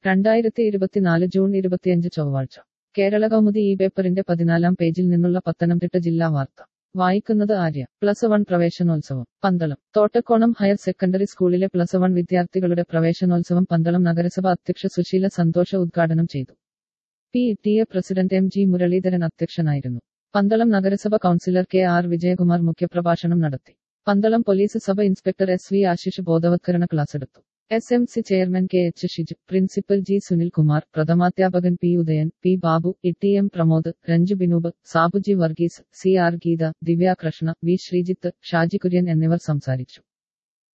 രണ്ടായിരത്തി ഇരുപത്തിനാല് ജൂൺ ഇരുപത്തിയഞ്ച് ചൊവ്വാഴ്ച കേരള കൗമുദി ഈ പേപ്പറിന്റെ പതിനാലാം പേജിൽ നിന്നുള്ള പത്തനംതിട്ട ജില്ലാ വാർത്ത വായിക്കുന്നത് ആര്യ പ്ലസ് വൺ പ്രവേശനോത്സവം പന്തളം തോട്ടക്കോണം ഹയർ സെക്കൻഡറി സ്കൂളിലെ പ്ലസ് വൺ വിദ്യാർത്ഥികളുടെ പ്രവേശനോത്സവം പന്തളം നഗരസഭ അധ്യക്ഷ സുശീല സന്തോഷ ഉദ്ഘാടനം ചെയ്തു P T A president M G Muraleedharan അധ്യക്ഷനായിരുന്നു പന്തളം നഗരസഭ കൗൺസിലർ കെ ആർ വിജയകുമാർ മുഖ്യപ്രഭാഷണം നടത്തി Pandalam police sub inspector S V Ashish ബോധവത്കരണ ക്ലാസ് എടുത്തു S M C chairman K H Shiju principal G Sunilkumar പ്രഥമാധ്യാപകൻ P Udayan P Babu E T M Pramod Ranju Binoop Sabuji Varghese C R Geetha Divya Krishna V Sreejith Shaji Kurian എന്നിവർ സംസാരിച്ചു